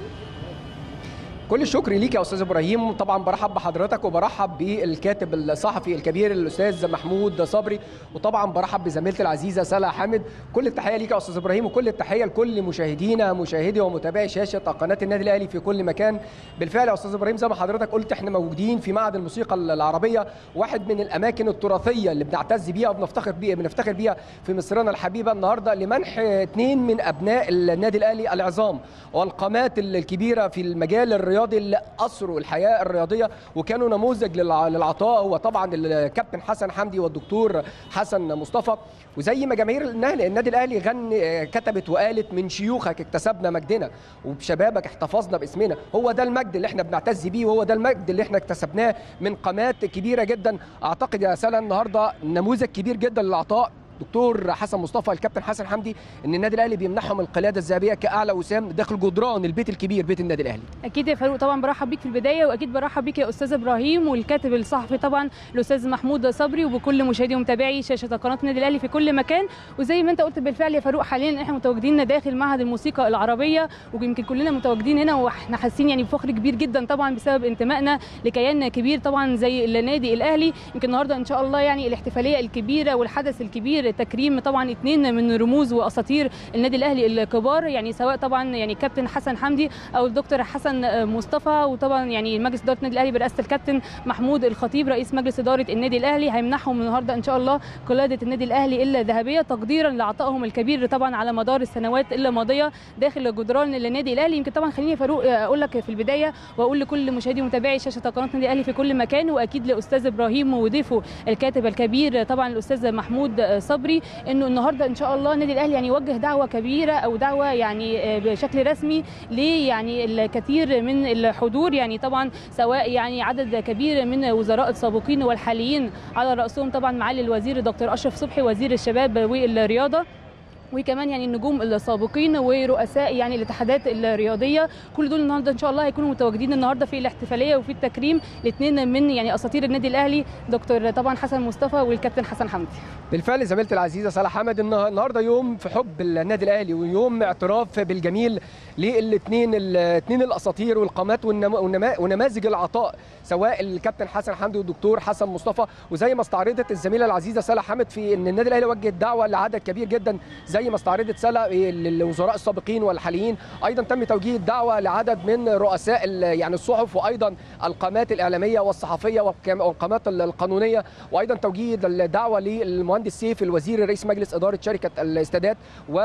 كل الشكر ليك يا استاذ ابراهيم طبعا برحب بحضرتك وبرحب بالكاتب الصحفي الكبير الاستاذ محمود صبري وطبعا برحب بزميلتي العزيزه سلا حامد كل التحيه ليك يا استاذ ابراهيم وكل التحيه لكل مشاهدينا مشاهدي ومتابعي شاشه قناه النادي الاهلي في كل مكان بالفعل يا استاذ ابراهيم زي ما حضرتك قلت احنا موجودين في معهد الموسيقى العربيه واحد من الاماكن التراثيه اللي بنعتز بيها وبنفتخر بيها بنفتخر بيها في مصرنا الحبيبه النهارده لمنح اثنين من ابناء النادي الاهلي العظام والقامات الكبيره في المجال الرياضي اللي اثروا الحياه الرياضيه وكانوا نموذج للعطاء هو طبعا الكابتن حسن حمدي والدكتور حسن مصطفى وزي ما جماهير النادي الاهلي غني كتبت وقالت من شيوخك اكتسبنا مجدنا وبشبابك احتفظنا باسمنا هو ده المجد اللي احنا بنعتز بيه وهو ده المجد اللي احنا اكتسبناه من قامات كبيره جدا اعتقد يا سلا النهارده نموذج كبير جدا للعطاء دكتور حسن مصطفى الكابتن حسن حمدي ان النادي الاهلي بيمنحهم القلاده الذهبيه كاعلى وسام داخل جدران البيت الكبير بيت النادي الاهلي اكيد يا فاروق طبعا برحب بيك في البدايه واكيد برحب بيك يا استاذ ابراهيم والكاتب الصحفي طبعا الاستاذ محمود صبري وبكل مشاهدي ومتابعي شاشه قناه النادي الاهلي في كل مكان وزي ما انت قلت بالفعل يا فاروق حاليا احنا متواجدين داخل معهد الموسيقى العربيه ويمكن كلنا متواجدين هنا واحنا حاسين يعني بفخر كبير جدا طبعا بسبب انتمائنا لكيان كبير طبعا زي النادي الاهلي يمكن النهارده ان شاء الله يعني الاحتفاليه الكبيره والحدث الكبير تكريم طبعا اثنين من رموز واساطير النادي الاهلي الكبار يعني سواء طبعا يعني كابتن حسن حمدي او الدكتور حسن مصطفى وطبعا يعني مجلس اداره النادي الاهلي برئاسه الكابتن محمود الخطيب رئيس مجلس اداره النادي الاهلي هيمنحهم النهارده ان شاء الله قلاده النادي الاهلي الذهبيه تقديرا لعطائهم الكبير طبعا على مدار السنوات الماضيه داخل جدران النادي الاهلي يمكن طبعا خليني فاروق اقول لك في البدايه واقول لكل مشاهدي ومتابعي شاشه قناه النادي الاهلي في كل مكان واكيد لاستاذ ابراهيم وضيفه الكاتب الكبير طبعا الاستاذ محمود صبري انه النهارده ان شاء الله النادي الاهلي يعني يوجه دعوه كبيره او دعوه يعني بشكل رسمي ليه يعني الكثير من الحضور يعني طبعا سواء يعني عدد كبير من وزراء السابقين والحاليين على راسهم طبعا معالي الوزير دكتور اشرف صبحي وزير الشباب والرياضه وكمان يعني النجوم السابقين ورؤساء يعني الاتحادات الرياضيه كل دول النهارده ان شاء الله هيكونوا متواجدين النهارده في الاحتفاليه وفي التكريم الاثنين من يعني اساطير النادي الاهلي دكتور طبعا حسن مصطفى والكابتن حسن حمدي بالفعل زميلتي العزيزه صلاح حمد النهارده يوم في حب النادي الاهلي ويوم اعتراف بالجميل للاثنين الاثنين الاساطير والقامات ونماذج العطاء سواء الكابتن حسن حمدي والدكتور حسن مصطفى وزي ما استعرضت الزميله العزيزه صلاح حمد في ان النادي الاهلي وجه دعوه لعدد كبير جدا زي ما استعرضت سلا للوزراء السابقين والحاليين ايضا تم توجيه الدعوه لعدد من رؤساء يعني الصحف وايضا القامات الاعلاميه والصحفيه والقامات القانونيه وايضا توجيه الدعوه للمهندس سيف الوزير رئيس مجلس اداره شركه الاستادات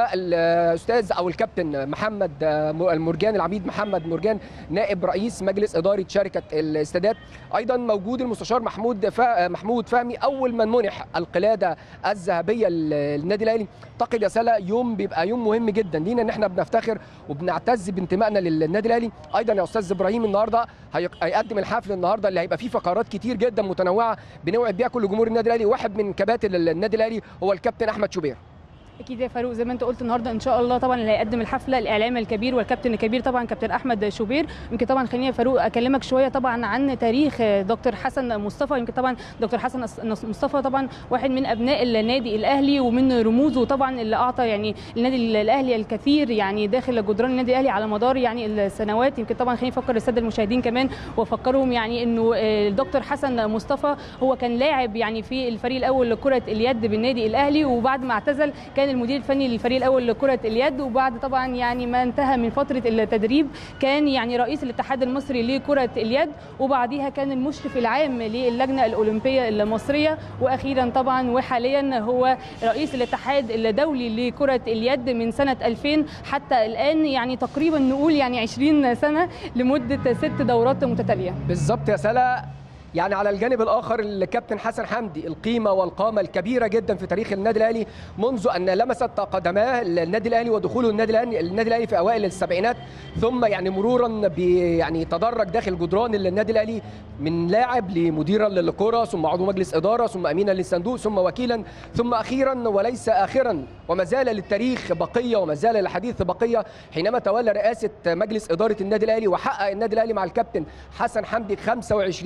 والاستاذ او الكابتن محمد المرجان العميد محمد مرجان نائب رئيس مجلس اداره شركه الاستادات ايضا موجود المستشار محمود محمود فهمي اول من منح القلاده الذهبيه للنادي الاهلي اعتقد يا سلا يوم بيبقى يوم مهم جدا لينا ان احنا بنفتخر وبنعتز بانتمائنا للنادي الاهلي ايضا يا استاذ ابراهيم النهارده هيقدم الحفل النهارده اللي هيبقى فيه فقرات كتير جدا متنوعه بنوعد بيها كل جمهور النادي الاهلي واحد من كباتن النادي الاهلي هو الكابتن احمد شوبير اكيد يا فاروق زي ما انت قلت النهارده ان شاء الله طبعا اللي هيقدم الحفله الاعلام الكبير والكابتن الكبير طبعا كابتن احمد شوبير يمكن طبعا خليني يا فاروق اكلمك شويه طبعا عن تاريخ دكتور حسن مصطفى يمكن طبعا دكتور حسن مصطفى طبعا واحد من ابناء النادي الاهلي ومن رموزه طبعا اللي اعطى يعني النادي الاهلي الكثير يعني داخل جدران النادي الاهلي على مدار يعني السنوات يمكن طبعا خليني افكر الساده المشاهدين كمان وافكرهم يعني انه الدكتور حسن مصطفى هو كان لاعب يعني في الفريق الاول لكره اليد بالنادي الاهلي وبعد ما اعتزل كان المدير الفني للفريق الاول لكره اليد وبعد طبعا يعني ما انتهى من فتره التدريب كان يعني رئيس الاتحاد المصري لكره اليد وبعديها كان المشرف العام للجنه الاولمبيه المصريه واخيرا طبعا وحاليا هو رئيس الاتحاد الدولي لكره اليد من سنه 2000 حتى الان يعني تقريبا نقول يعني 20 سنه لمده ست دورات متتاليه بالظبط يا سلا يعني على الجانب الاخر الكابتن حسن حمدي القيمه والقامه الكبيره جدا في تاريخ النادي الاهلي منذ ان لمست قدماه النادي الاهلي ودخوله النادي الاهلي النادي الاهلي في اوائل السبعينات ثم يعني مرورا يعني تدرج داخل جدران النادي الاهلي من لاعب لمديرا للكره ثم عضو مجلس اداره ثم امينا للصندوق ثم وكيلا ثم اخيرا وليس اخرا وما زال للتاريخ بقيه وما زال للحديث بقيه حينما تولى رئاسه مجلس اداره النادي الاهلي وحقق النادي الاهلي مع الكابتن حسن حمدي 25 بطوله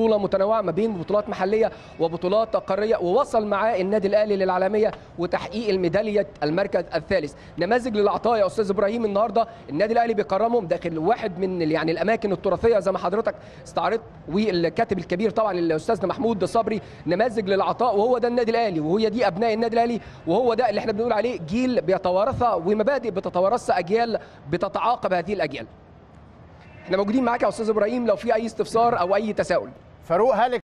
بطوله متنوعه ما بين بطولات محليه وبطولات قاريه ووصل معاه النادي الاهلي للعالميه وتحقيق الميداليه المركز الثالث نماذج للعطاء يا استاذ ابراهيم النهارده النادي الاهلي بيكرمهم داخل واحد من ال- يعني الاماكن التراثيه زي ما حضرتك استعرضت والكاتب الكبير طبعا الاستاذ محمود صبري نماذج للعطاء وهو ده النادي الاهلي وهي دي ابناء النادي الاهلي وهو ده اللي احنا بنقول عليه جيل بيتوارثها ومبادئ بتتوارثها اجيال بتتعاقب هذه الاجيال احنا موجودين معاك يا استاذ ابراهيم لو في اي استفسار او اي تساؤل فاروق هل